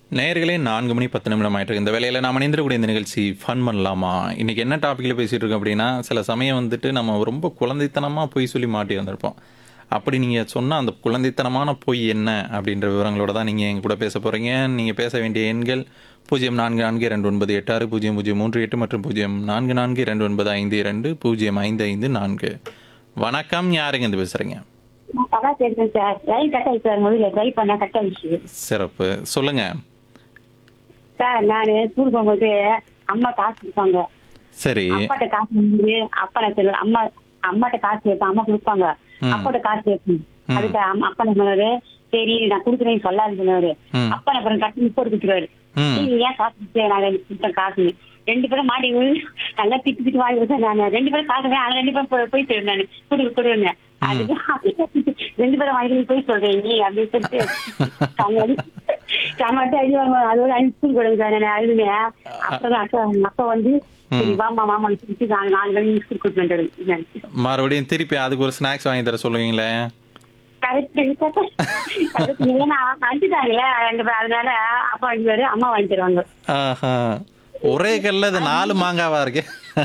நேயர்களே நான்கு மணி பத்து நிமிடம் ஆயிட்டு இருக்கு. இந்த வேலையில் நாம் இணைந்திருக்கக்கூடிய இந்த நிகழ்ச்சி ஃபன் பண்ணலாமா இன்னைக்கு என்ன டாப்பிக்கில் பேசிட்டு இருக்கோம் அப்படின்னா சில சமயம் வந்துட்டு நம்ம ரொம்ப குழந்தைத்தனமாக பொய் சொல்லி மாட்டி வந்திருப்போம் அப்படி நீங்கள் சொன்ன அந்த குழந்தைத்தனமான பொய் என்ன அப்படின்ற விவரங்களோட தான் நீங்கள் எங்க கூட பேச போகிறீங்க நீங்கள் பேச வேண்டிய எண்கள் பூஜ்ஜியம் நான்கு நான்கு இரண்டு ஒன்பது எட்டு ஆறு பூஜ்ஜியம் பூஜ்ஜியம் மூன்று எட்டு மற்றும் பூஜ்ஜியம் நான்கு நான்கு இரண்டு ஒன்பது ஐந்து இரண்டு பூஜ்ஜியம் ஐந்து ஐந்து நான்கு வணக்கம் யாருங்க இருந்து பேசுகிறீங்க நான் கலா பேசுறேன் சார் லைன் கட் ஆயிடுச்சு சார் முதல்ல ட்ரை பண்ண கட் ஆயிடுச்சு சிறப்பு சொல்லுங்கள் சார் நான் ஸ்கூல் போகும்போது அம்மா காசு கொடுப்பாங்க சரி அப்பாட்ட காசு வந்து அப்பா நான் சொல்லுவேன் அம்மா அம்மாட்ட காசு வைப்பேன் அம்மா கொடுப்பாங்க ம். அப்பாட்ட காசு வைப்பேன் அதுக்கு அம்மா அப்பா என்ன சொன்னாரு சரி நான் கொடுக்குறேன்னு சொல்லாது சொன்னாரு ம். அப்பா நான் அப்புறம் கட்டி முப்பது கொடுத்துருவாரு ம் நீ ஏன் காசு கொடுத்து நான் ரெண்டு கொடுத்தேன் காசு ரெண்டு பேரும் மாடி விழு, நல்லா திட்டு திட்டு வாங்கி வச்சேன் நான் ரெண்டு பேரும் காசு வேணும், ஆனா ரெண்டு பேரும் போய் போய் சொல்றேன் நான் குடு குடுன்னு அதுக்கு அப்படியே ரெண்டு பேரும் வாங்கி போய் சொல்றேன் நீ அப்படின்னு சொல்லிட்டு சமாளி சமாளிட்டு அழுது வாங்க அதோட அனுப்பி கொடுங்க சார் நான் அழுதுனேன் அப்பதான் அக்கா அப்பா வந்து சரி வாமா மாமா சொல்லிட்டு நாலு நாலு மணி ஸ்கூல் கூட்டு வந்துடுறேன் மறுபடியும் திருப்பி அதுக்கு ஒரு ஸ்நாக்ஸ் வாங்கி தர சொல்லுவீங்களே கரெக்ட் இல்லைன்னா வந்துட்டாங்களே ரெண்டு பேரும் அதனால அப்பா வாங்கிடுவாரு அம்மா வாங்கி தருவாங்க ஆஹா ஒரே கல்ல இது நாலு மாங்காவா இருக்கு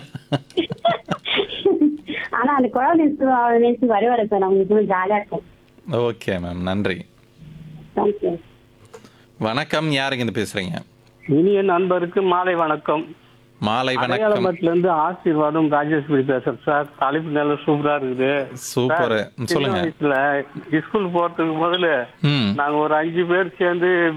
ஆனா அந்த குழந்தை நினைச்சு வருவாரு சார் அவங்களுக்கு ஜாலியா இருக்கும் ஓகே மேம் நன்றி தேங்க்யூ வணக்கம் யாருங்க இருந்து பேசுறீங்க இனிய நண்பருக்கு மாலை வணக்கம் மாலை வணக்கம் அடையாளமட்டில இருந்து ஆசீர்வாதம் ராஜேஸ்வரி பேசுறேன் சார் தலைப்பு நல்லா சூப்பரா இருக்குது சூப்பர் சின்ன சொல்லுங்க வயசுல ஸ்கூல் போறதுக்கு முதல்ல ம் நாங்க ஒரு அஞ்சு பேர் சேர்ந்து